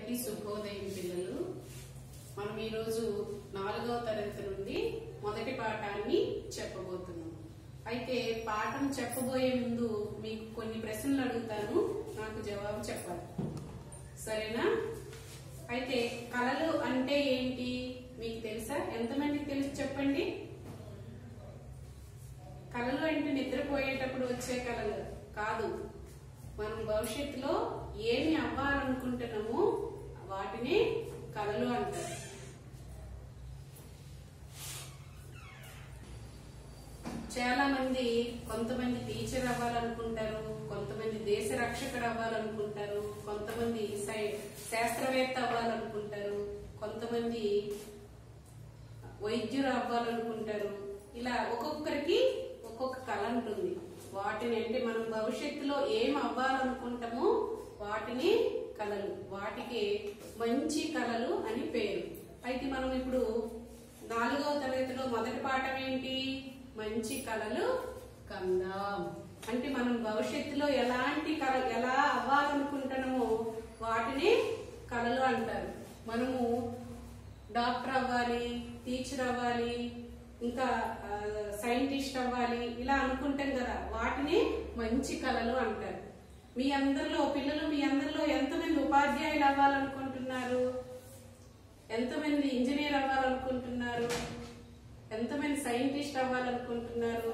అందరికీ శుభోదయం పిల్లలు మనం ఈరోజు నాలుగవ తరగతి నుండి మొదటి పాఠాన్ని చెప్పబోతున్నాం అయితే పాఠం చెప్పబోయే ముందు మీకు కొన్ని ప్రశ్నలు అడుగుతాను నాకు జవాబు చెప్పాలి సరేనా అయితే కళలు అంటే ఏంటి మీకు తెలుసా ఎంతమందికి తెలుసు చెప్పండి కళలు అంటే నిద్రపోయేటప్పుడు వచ్చే కళలు కాదు మనం భవిష్యత్తులో ఏమి అవ్వాలనుకుంటున్నామో వాటిని కళలు అంటారు చాలా మంది కొంతమంది టీచర్ అవ్వాలనుకుంటారు కొంతమంది దేశ రక్షకుడు అవ్వాలనుకుంటారు కొంతమంది సై- శాస్త్రవేత్త అవ్వాలనుకుంటారు కొంతమంది వైద్యులు అవ్వాలనుకుంటారు ఇలా ఒక్కొక్కరికి ఒక్కొక్క కళ ఉంటుంది వాటిని అంటే మనం భవిష్యత్తులో ఏం అవ్వాలనుకుంటామో వాటిని కళలు వాటికి మంచి కళలు అని పేరు అయితే మనం ఇప్పుడు నాలుగవ తరగతిలో మొదటి పాఠం ఏంటి మంచి కళలు కందాం అంటే మనం భవిష్యత్తులో ఎలాంటి కళ ఎలా అవ్వాలనుకుంటున్నామో వాటిని కళలు అంటారు మనము డాక్టర్ అవ్వాలి టీచర్ అవ్వాలి ఇంకా ఆ, సైంటిస్ట్ అవ్వాలి ఇలా అనుకుంటాం కదా వాటిని మంచి కళలు అంటారు మీ అందరిలో పిల్లలు మీ అందరిలో ఎంతమంది ఉపాధ్యాయులు అవ్వాలనుకుంటున్నారు ఎంతమంది ఇంజనీర్ అవ్వాలనుకుంటున్నారు ఎంతమంది సైంటిస్ట్ అవ్వాలనుకుంటున్నారు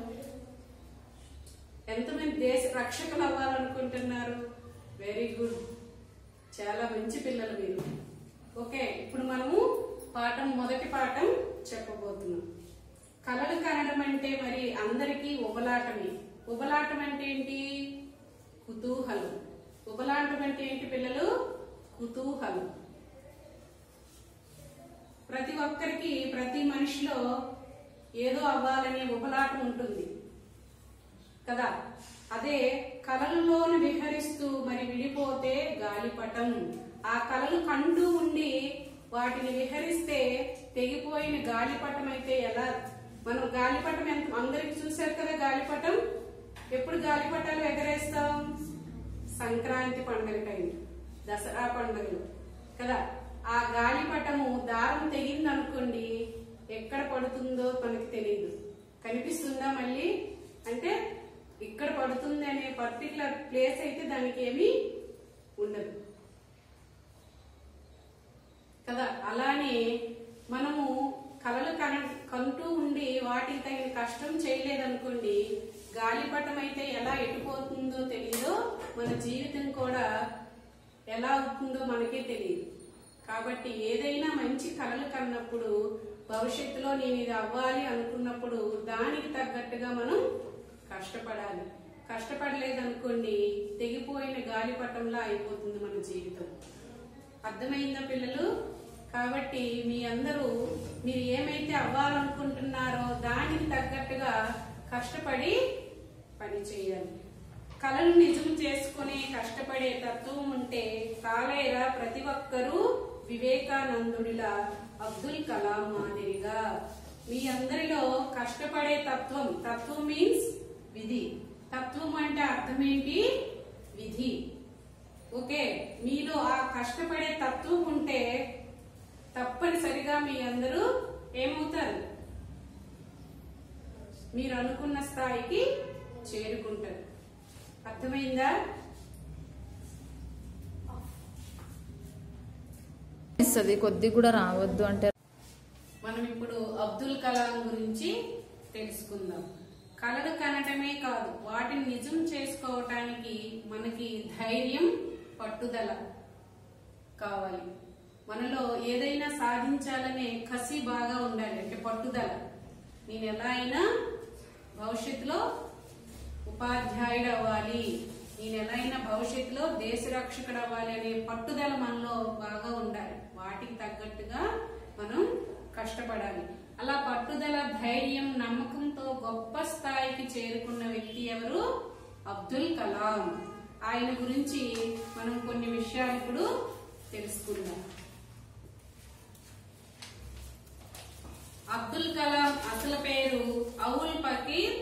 ఎంతమంది దేశ రక్షకులు అవ్వాలనుకుంటున్నారు వెరీ గుడ్ చాలా మంచి పిల్లలు మీరు ఓకే ఇప్పుడు మనము పాఠం మొదటి పాఠం చెప్పబోతున్నాం కళలు కనడం అంటే మరి అందరికీ ఉబలాటమే ఉబలాటం అంటే ఏంటి కుతూహలం ఉబలాటం అంటే ఏంటి పిల్లలు కుతూహలం ప్రతి ఒక్కరికి ప్రతి మనిషిలో ఏదో అవ్వాలనే ఉబలాటం ఉంటుంది కదా అదే కలలలోను విహరిస్తూ మరి విడిపోతే గాలిపటం ఆ కలలు కంటూ ఉండి వాటిని విహరిస్తే తెగిపోయిన గాలిపటం అయితే ఎలా మనం గాలిపటం ఎంత అందరికి చూశారు కదా గాలిపటం ఎప్పుడు గాలిపటాలు ఎగరేస్తాం సంక్రాంతి పండుగ టైం దసరా పండుగలు కదా ఆ గాలిపటము దారం తెగింది అనుకోండి ఎక్కడ పడుతుందో మనకి తెలియదు కనిపిస్తుందా మళ్ళీ అంటే ఇక్కడ పడుతుంది అనే పర్టికులర్ ప్లేస్ అయితే దానికి ఏమీ ఉండదు కదా అలానే మనము కలలు కన కంటూ ఉండి వాటికి తగిన కష్టం చేయలేదనుకోండి గాలిపటం అయితే ఎలా ఎటుపోతుందో తెలియదో మన జీవితం కూడా ఎలా అవుతుందో మనకే తెలియదు కాబట్టి ఏదైనా మంచి కలలు కన్నప్పుడు భవిష్యత్తులో నేను ఇది అవ్వాలి అనుకున్నప్పుడు దానికి తగ్గట్టుగా మనం కష్టపడాలి కష్టపడలేదనుకోండి తెగిపోయిన గాలిపటంలా అయిపోతుంది మన జీవితం అర్థమైందా పిల్లలు కాబట్టి మీ అందరూ మీరు ఏమైతే అవ్వాలనుకుంటున్నారో దానికి తగ్గట్టుగా కష్టపడి పని చేయాలి కళలు నిజం చేసుకునే కష్టపడే తత్వం ఉంటే కాలేరా ప్రతి ఒక్కరూ వివేకానందుడిలా అబ్దుల్ కలాం మాదిరిగా మీ అందరిలో కష్టపడే తత్వం తత్వం మీన్స్ విధి తత్వం అంటే అర్థం ఏంటి విధి ఓకే మీలో ఆ కష్టపడే తత్వం ఉంటే తప్పనిసరిగా మీ అందరూ ఏమవుతారు మీరు అనుకున్న స్థాయికి చేరుకుంటారు అర్థమైందా ఇస్తుంది కొద్ది కూడా రావద్దు అంటే మనం ఇప్పుడు అబ్దుల్ కలాం గురించి తెలుసుకుందాం కలలు కనటమే కాదు వాటిని నిజం చేసుకోవటానికి మనకి ధైర్యం పట్టుదల కావాలి మనలో ఏదైనా సాధించాలనే కసి బాగా ఉండాలి అంటే పట్టుదల నేను ఎలా అయినా భవిష్యత్తులో ఉపాధ్యాయుడు అవ్వాలి నేను ఎలా అయినా భవిష్యత్తులో దేశ రక్షకుడు అవ్వాలి అనే పట్టుదల మనలో బాగా ఉండాలి వాటికి తగ్గట్టుగా మనం కష్టపడాలి అలా పట్టుదల ధైర్యం నమ్మకంతో గొప్ప స్థాయికి చేరుకున్న వ్యక్తి ఎవరు అబ్దుల్ కలాం ఆయన గురించి మనం కొన్ని విషయాలు ఇప్పుడు తెలుసుకుందాం అబ్దుల్ కలాం అసలు పేరు అవుల్ ఫకీర్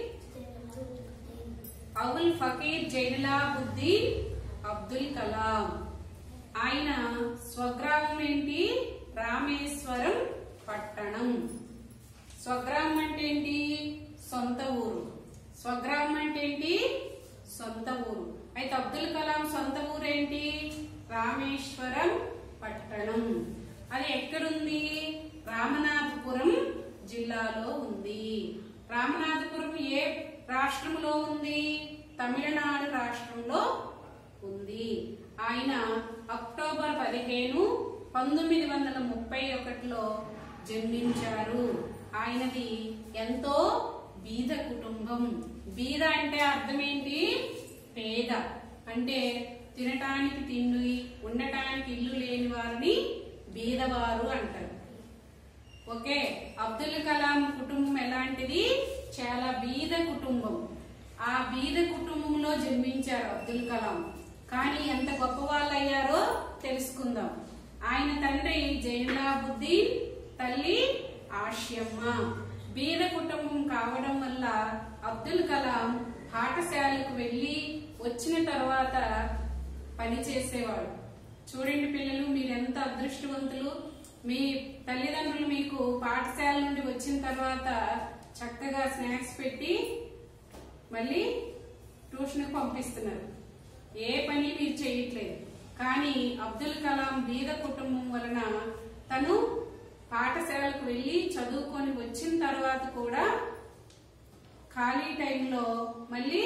అవుల్ ఫకీర్ జైనులాబుద్దీన్ అబ్దుల్ కలాం ఆయన స్వ స్వగ్రామం ఏంటి రామేశ్వరం పట్టణం స్వగ్రామం అంటే ఏంటి సొంత ఊరు స్వగ్రామం అంటే ఏంటి సొంత ఊరు అయితే అబ్దుల్ కలాం సొంత ఊరు ఏంటి రామేశ్వరం పట్టణం అది ఎక్కడుంది రామనాథపురం జిల్లాలో ఉంది రామనాథపురం ఏ రాష్ట్రంలో ఉంది తమిళనాడు రాష్ట్రంలో ఉంది ఆయన అక్టోబర్ పదిహేను పంతొమ్మిది వందల ముప్పై ఒకటిలో జన్మించారు ఆయనది ఎంతో బీద కుటుంబం బీద అంటే అర్థం ఏంటి పేద అంటే తినటానికి తిండి ఉండటానికి ఇల్లు లేని వారిని బీదవారు అంటారు ఓకే అబ్దుల్ కలాం కుటుంబం ఎలాంటిది చాలా బీద కుటుంబం ఆ బీద కుటుంబంలో జన్మించారు అబ్దుల్ కలాం కానీ ఎంత గొప్ప వాళ్ళు అయ్యారో తెలుసుకుందాం ఆయన తండ్రి జైనులాబుద్దీన్ తల్లి ఆష్యమ్మ బీద కుటుంబం కావడం వల్ల అబ్దుల్ కలాం పాఠశాలకు వెళ్ళి వచ్చిన తర్వాత పని చేసేవాడు చూడండి పిల్లలు మీరు ఎంత అదృష్టవంతులు మీ తల్లిదండ్రులు మీకు పాఠశాల నుండి వచ్చిన తర్వాత చక్కగా స్నాక్స్ పెట్టి మళ్ళీ ట్యూషన్కి పంపిస్తున్నారు ఏ పని మీరు చేయట్లేదు కానీ అబ్దుల్ కలాం బీద కుటుంబం వలన తను పాఠశాలకు వెళ్ళి చదువుకొని వచ్చిన తర్వాత కూడా ఖాళీ టైంలో మళ్ళీ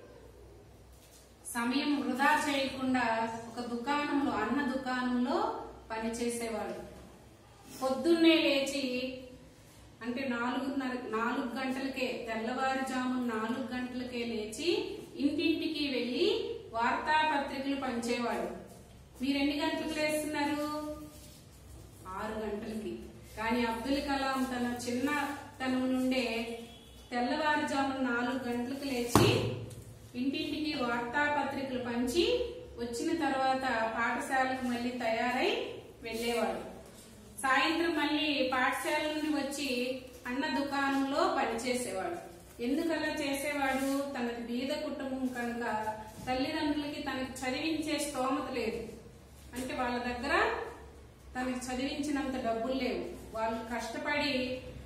సమయం వృధా చేయకుండా ఒక దుకాణంలో అన్న దుకాణంలో పనిచేసేవాడు పొద్దున్నే లేచి అంటే నాలుగున్నర నాలుగు గంటలకే తెల్లవారుజాము నాలుగు గంటలకే లేచి ఇంటింటికి వెళ్ళి వార్తాపత్రికలు పంచేవాడు మీరు ఎన్ని గంటలకు లేస్తున్నారు ఆరు గంటలకి కానీ అబ్దుల్ కలాం తన చిన్నతనం నుండే తెల్లవారుజామున నాలుగు గంటలకు లేచి ఇంటింటికి వార్తాపత్రికలు పంచి వచ్చిన తర్వాత పాఠశాలకు మళ్ళీ తయారై వెళ్ళేవాడు సాయంత్రం మళ్ళీ పాఠశాల నుండి వచ్చి అన్న దుకాణంలో పనిచేసేవాడు ఎందుకలా చేసేవాడు తనది బీద కుటుంబం కనుక తల్లిదండ్రులకి తనకి చదివించే స్తోమత లేదు అంటే వాళ్ళ దగ్గర తనకి చదివించినంత డబ్బులు లేవు వాళ్ళు కష్టపడి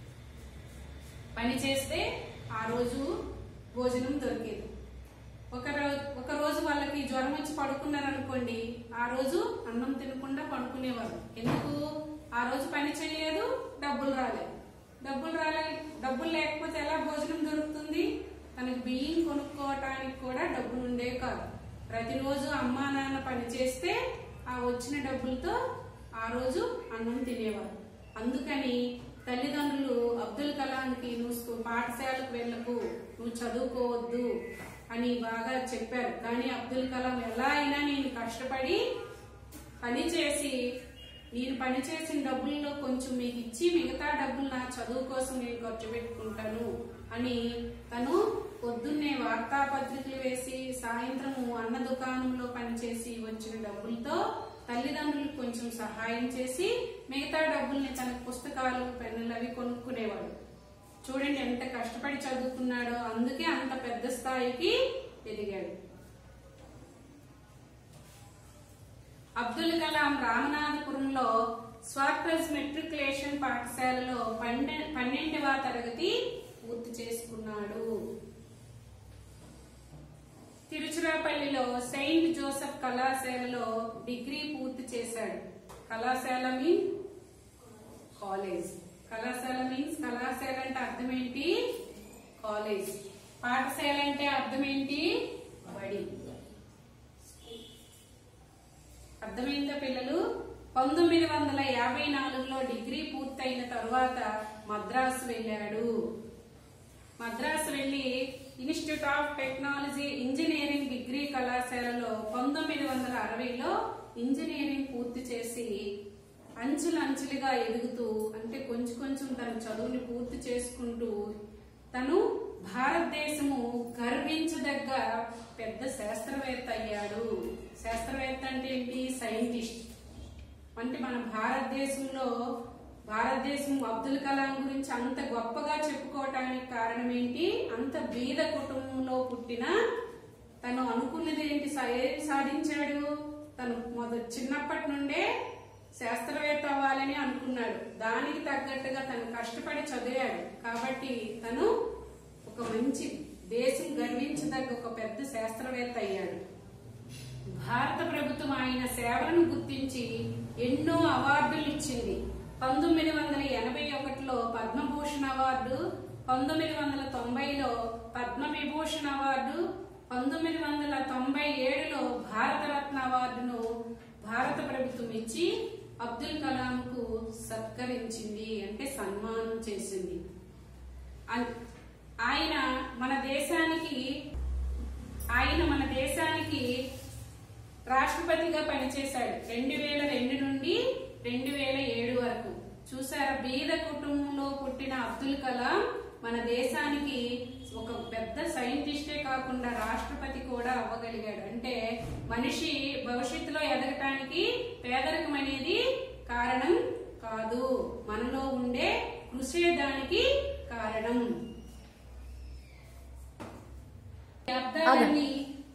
పని చేస్తే ఆ రోజు భోజనం దొరికేది ఒక రోజు ఒక రోజు వాళ్ళకి జ్వరం వచ్చి పడుకున్నారు అనుకోండి ఆ రోజు అన్నం తినకుండా పడుకునేవారు ఎందుకు ఆ రోజు పని చేయలేదు డబ్బులు రాలేదు డబ్బులు రాలే డబ్బులు లేకపోతే ఎలా భోజనం దొరుకుతుంది తనకి బియ్యం కొనుక్కోవటానికి కూడా డబ్బులు ఉండే కాదు ప్రతిరోజు అమ్మా నాన్న పని చేస్తే ఆ వచ్చిన డబ్బులతో ఆ రోజు అన్నం తినేవారు అందుకని తల్లిదండ్రులు అబ్దుల్ కలాంకి నువ్వు స్కూ- పాఠశాలకు వెళ్ళకు నువ్వు చదువుకోవద్దు అని బాగా చెప్పారు కానీ అబ్దుల్ కలాం ఎలా అయినా నేను కష్టపడి పని చేసి నేను పని చేసిన డబ్బుల్లో కొంచెం మీకు ఇచ్చి మిగతా డబ్బులు నా చదువు కోసం నేను ఖర్చు పెట్టుకుంటాను అని తను పొద్దున్నే వార్తాపత్రికలు వేసి సాయంత్రం అన్న దుకాణంలో పనిచేసి వచ్చిన డబ్బులతో తల్లిదండ్రులకు కొంచెం సహాయం చేసి మిగతా డబ్బుల్ని తన పుస్తకాలు పెన్నులు అవి కొనుక్కునేవాడు చూడండి ఎంత కష్టపడి చదువుకున్నాడో అందుకే అంత పెద్ద స్థాయికి ఎదిగాడు అబ్దుల్ కలాం రామనాథపురంలో స్వాక్రస్ మెట్రికులేషన్ పాఠశాలలో పన్నె పన్నెండవ తరగతి పూర్తి చేసుకున్నాడు తిరుచిరాపల్లిలో సెయింట్ జోసెఫ్ కళాశాలలో డిగ్రీ పూర్తి చేశాడు కళాశాల మీన్ కాలేజ్ కళాశాల మీన్స్ కళాశాల అంటే అర్థం ఏంటి కాలేజ్ పాఠశాల అంటే అర్థం ఏంటి బడి అర్థమైందా పిల్లలు పంతొమ్మిది వందల యాభై నాలుగులో డిగ్రీ పూర్తయిన తరువాత మద్రాసు వెళ్ళాడు మద్రాసు వెళ్లి institute of technology engineering degree కళాశాలలో పంతొమ్మిది వందల అరవైలో ఇంజనీరింగ్ పూర్తి చేసి అంచులు అంచులుగా ఎదుగుతూ అంటే కొంచెం కొంచెం తన చదువుని పూర్తి చేసుకుంటూ తను భారతదేశము గర్వించదగ్గ పెద్ద శాస్త్రవేత్త అయ్యాడు శాస్త్రవేత్త అంటే ఏంటి సైంటిస్ట్ అంటే మన భారతదేశంలో భారతదేశం అబ్దుల్ కలాం గురించి అంత గొప్పగా చెప్పుకోవటానికి కారణం ఏంటి అంత బీద కుటుంబంలో పుట్టిన తను అనుకున్నది ఏంటి సా- ఏం సాధించాడు తను మొదటి చిన్నప్పటి నుండే శాస్త్రవేత్త అవ్వాలని అనుకున్నాడు దానికి తగ్గట్టుగా తను కష్టపడి చదివాడు కాబట్టి తను ఒక మంచి దేశం గర్వించదగ్గ ఒక పెద్ద శాస్త్రవేత్త అయ్యాడు భారత ప్రభుత్వం ఆయన సేవలను గుర్తించి ఎన్నో అవార్డులు ఇచ్చింది పంతొమ్మిది వందల ఎనభై ఒకటిలో పద్మభూషణ్ అవార్డు పంతొమ్మిది వందల తొంభైలో పద్మ విభూషణ్ అవార్డు పంతొమ్మిది వందల తొంభై ఏడులో భారతరత్న అవార్డును భారత ప్రభుత్వం ఇచ్చి అబ్దుల్ కలాంకు సత్కరించింది అంటే సన్మానం చేసింది అన్- ఆయన మన దేశానికి ఆయన మన దేశానికి రాష్ట్రపతిగా పనిచేశాడు రెండు వేల రెండు నుండి రెండు వేల ఏడు వరకు చూసారా బీద కుటుంబంలో పుట్టిన అబ్దుల్ కలాం మన దేశానికి ఒక పెద్ద సైంటిస్టే కాకుండా రాష్ట్రపతి కూడా అవ్వగలిగాడు అంటే మనిషి భవిష్యత్తులో ఎదగటానికి పేదరికం అనేది కారణం కాదు మనలో ఉండే కృషి దానికి కారణం ఈ అర్థాలన్నీ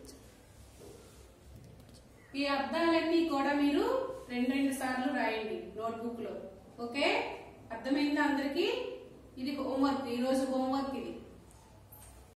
ఈ అర్థాలన్నీ కూడా మీరు రెండు రెండు సార్లు రాయండి నోట్బుక్ లో ఓకే అర్థమైందా అందరికి ఇది హోంవర్క్ ఈ రోజు హోంవర్క్ ఇది